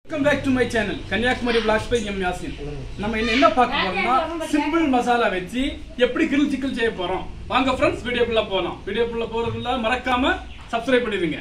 welcome back to my channel Kanyakumari vlogs by M Yasin நம்ம என்ன என்ன பார்க்க போறோம்னா சிம்பிள் மசாலா வச்சு எப்படி கிரில் சிக்கல் செய்ய போறோம் வாங்க ஃப்ரெண்ட்ஸ் வீடியோக்குள்ள போலாம் வீடியோக்குள்ள போறதுக்குள்ள மறக்காம சப்ஸ்கிரைப் பண்ணிடுங்க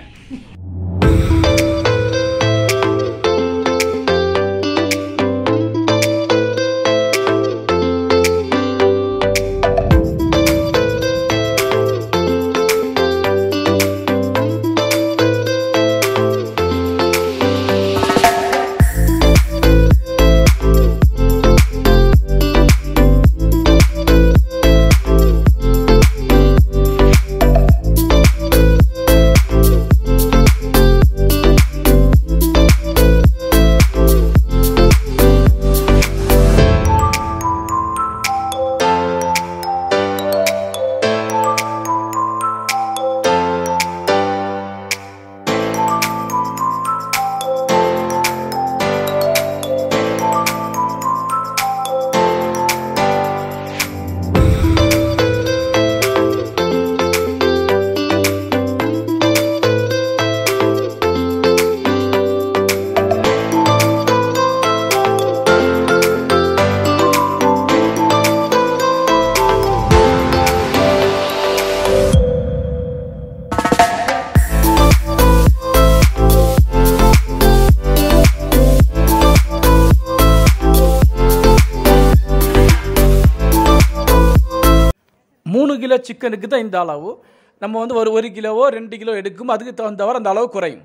மூணு கிலோ சிக்கனுக்கு தான் இந்த அளவு நம்ம வந்து ஒரு ஒரு கிலோவோ ரெண்டு கிலோ எடுக்கும் அதுக்கு தகுந்தவரை அந்த அளவு குறையும்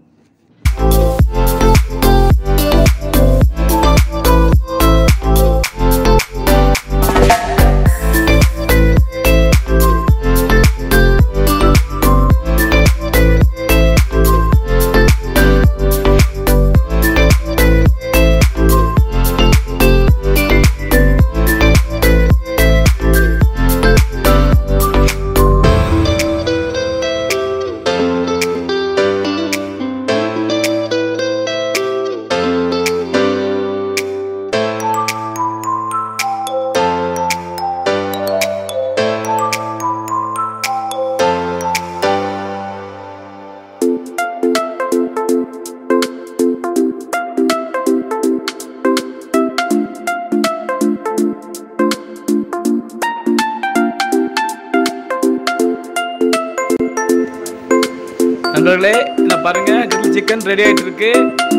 நண்பர்களே நான் பாருங்க கிரில் சிக்கன் ரெடி ஆயிட்டு இருக்கு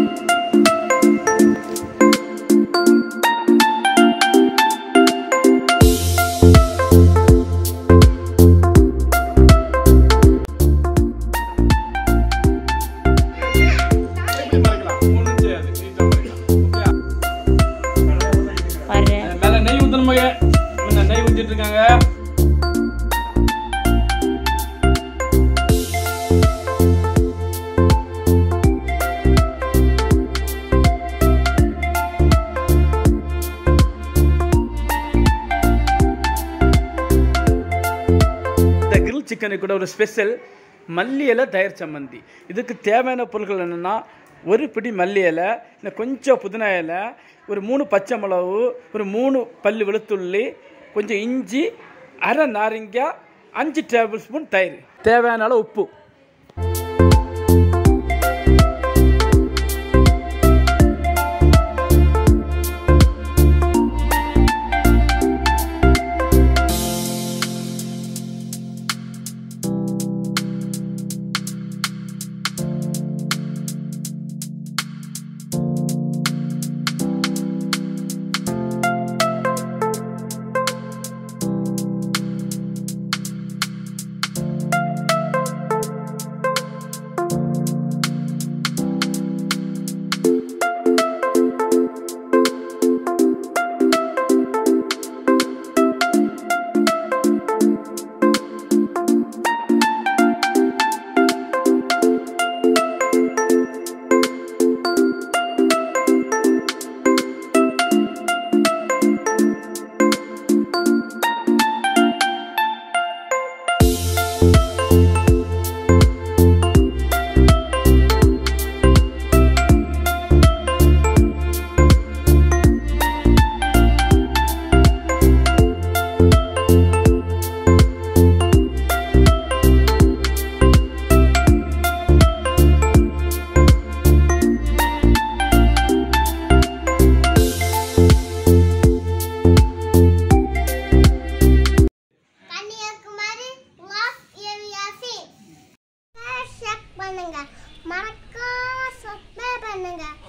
வர்றேன் மேல நெய் ஊத்தணும் நெய் ஊத்திட்டு இருக்காங்க இந்த கிரில் சிக்கனுக்கு கூட ஒரு ஸ்பெஷல் மல்லி இலை தயிர் சம்மந்தி இதுக்கு தேவையான பொருட்கள் என்னென்னா ஒரு பிடி மல்லி இலை இல்லை கொஞ்சம் புதினா இலை ஒரு மூணு பச்சை மிளகு ஒரு மூணு பல்லு வெளுத்துள்ளி கொஞ்சம் இஞ்சி அரை நாரங்காய் அஞ்சு டேபிள் ஸ்பூன் தயிர் தேவையான அளவு உப்பு பண்ணுங்க மறக்காம சப்ஸ்கிரைப் பண்ணுங்க